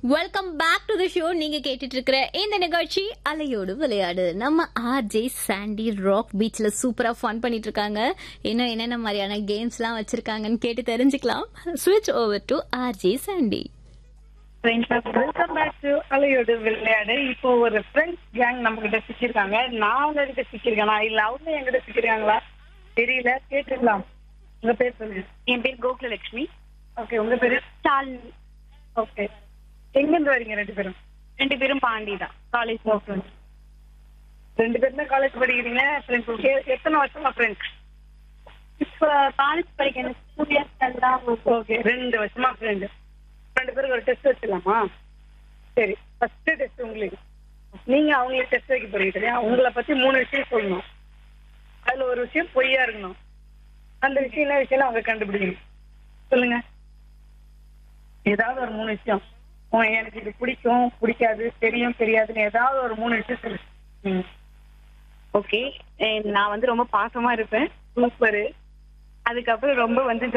welcome back to the show நீங்க கேட்டுட்டு இருக்கிற இந்த நிகழ்ச்சி அலையோடு விளையாடு நம்ம ஆர்ஜே சாண்டி ராக் பீச்ல சூப்பரா ஃபன் பண்ணிட்டு இருக்காங்க இன்னும் என்னென்ன மாதிரியான கேம்ஸ் எல்லாம் வச்சிருக்காங்கன்னு கேட்டு தெரிஞ்சுக்கலாம் ஸ்விட்ச் over to RJ Sandy welcome back to அலையோடு விளையாடு இப்போ ஒரு ஃப்ரெண்ட்ஸ் கேங் நம்ம கிட்ட சிக்கிருக்காங்க நான் அவங்க கிட்ட சிக்கிருக்கேனா இல்ல அவங்க என்கிட்ட சிக்கிருக்காங்களா தெரியல கேட்டுக்கலாம் உங்க பேர் சொல்லுங்க என் பேர் கோகுலலட்சுமி ஓகே உங்க பேரு ஸ்டாலினி ஓகே எங்க இருந்து வரீங்க ரெண்டு பேரும் ரெண்டு பேரும் பாண்டி தான் காலேஜ் ஓகே ரெண்டு பேரும் தான் காலேஜ் படிக்கிறீங்க ஃப்ரெண்ட்ஸ் எத்தனை வருஷமா ஃப்ரெண்ட்ஸ் இப்போ காலேஜ் படிக்கணும் டூ இயர்ஸ் தான் ஓகே ரெண்டு வருஷமா ஃப்ரெண்டு ரெண்டு பேருக்கு ஒரு டெஸ்ட் வச்சுக்கலாமா சரி ஃபர்ஸ்ட் டெஸ்ட் உங்களுக்கு நீங்க அவங்களுக்கு டெஸ்ட் வைக்க போறீங்க சரியா உங்களை பத்தி மூணு விஷயம் சொல்லணும் அதுல ஒரு விஷயம் பொய்யா இருக்கணும் அந்த விஷயம் என்ன விஷயம் அவங்க கண்டுபிடிக்கணும் சொல்லுங்க ஏதாவது ஒரு மூணு விஷயம் உன் எனக்கு இது பிடிக்கும் பிடிக்காது தெரியும் தெரியாதுன்னு ஏதாவது ஒரு மூணு விஷயம் சொல்லு ம் ஓகே நான் வந்து ரொம்ப பாசமா இருப்பேன் சூப்பர் அதுக்கப்புறம் ரொம்ப வந்து